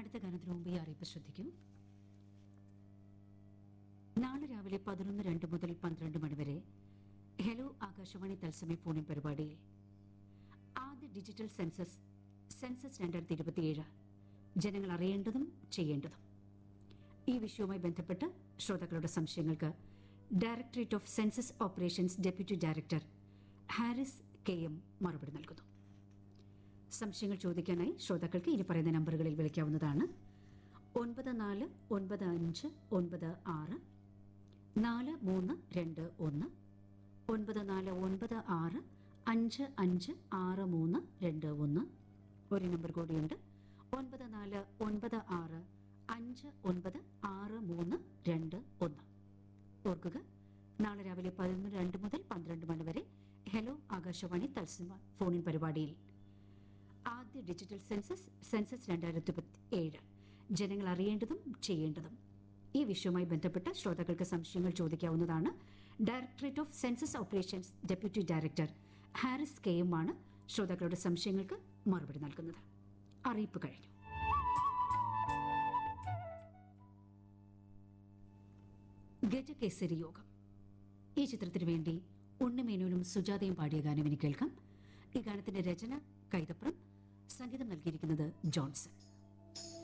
അടുത്ത ഗാനത്തിന് മുമ്പ് ഈ അറിയിപ്പ് ശ്രദ്ധിക്കൂ നാളെ രാവിലെ പതിനൊന്ന് രണ്ട് മുതൽ പന്ത്രണ്ട് മണിവരെ ഹലോ ആകാശവാണി തത്സമയ ഫോണിൻ പരിപാടിയിൽ ആദ്യ ഡിജിറ്റൽ സെൻസസ് സെൻസസ് രണ്ടായിരത്തി ഇരുപത്തിയേഴ് ജനങ്ങൾ അറിയേണ്ടതും ചെയ്യേണ്ടതും ഈ വിഷയവുമായി ബന്ധപ്പെട്ട് ശ്രോതാക്കളുടെ സംശയങ്ങൾക്ക് directorate of census operations deputy director Haris K M മറുപടി നൽകുന്നു സംശയങ്ങൾ ചോദിക്കാനായി ശ്രോതാക്കൾക്ക് ഇനി പറയുന്ന നമ്പറുകളിൽ വിളിക്കാവുന്നതാണ് ഒൻപത് നാല് ഒൻപത് അഞ്ച് ഒൻപത് ആറ് നാല് മൂന്ന് രണ്ട് ഒന്ന് ഒൻപത് നാല് ഒൻപത് ആറ് അഞ്ച് അഞ്ച് ആറ് മൂന്ന് രണ്ട് ഒന്ന് ഒരു നമ്പർ കൂടിയുണ്ട് ഒൻപത് നാല് ഒൻപത് ആറ് അഞ്ച് ഒൻപത് ആറ് മൂന്ന് രണ്ട് ഒന്ന് ഓർക്കുക നാളെ രാവിലെ പതിനൊന്ന് രണ്ട് മുതൽ പന്ത്രണ്ട് മണി വരെ ഹലോ ആകാശവാണി തത്സമ ഫോണിൻ പരിപാടിയിൽ ആദ്യ ഡിജിറ്റൽ സെൻസസ് സെൻസസ് രണ്ടായിരത്തി ഏഴ് ജനങ്ങൾ അറിയേണ്ടതും ചെയ്യേണ്ടതും ഈ വിഷയവുമായി ബന്ധപ്പെട്ട് ശ്രോതാക്കൾക്ക് സംശയങ്ങൾ ചോദിക്കാവുന്നതാണ് directorate of census operations deputy director Haris K M ആണ് ശ്രോതാക്കളുടെ സംശയങ്ങൾക്ക് മറുപടി നൽകുന്നത് അറിയിപ്പ് കഴിഞ്ഞു ഗജകേസരി യോഗം ഈ ചിത്രത്തിനു വേണ്ടി ഉണ്ണിമേനോനും സുജാതയും പാടിയ ഗാനം ഇനി കേൾക്കാം ഈ ഗാനത്തിന്റെ രചന കൈതപ്രം സംഗീതം നൽകിയിരിക്കുന്നത് ജോൺസൺ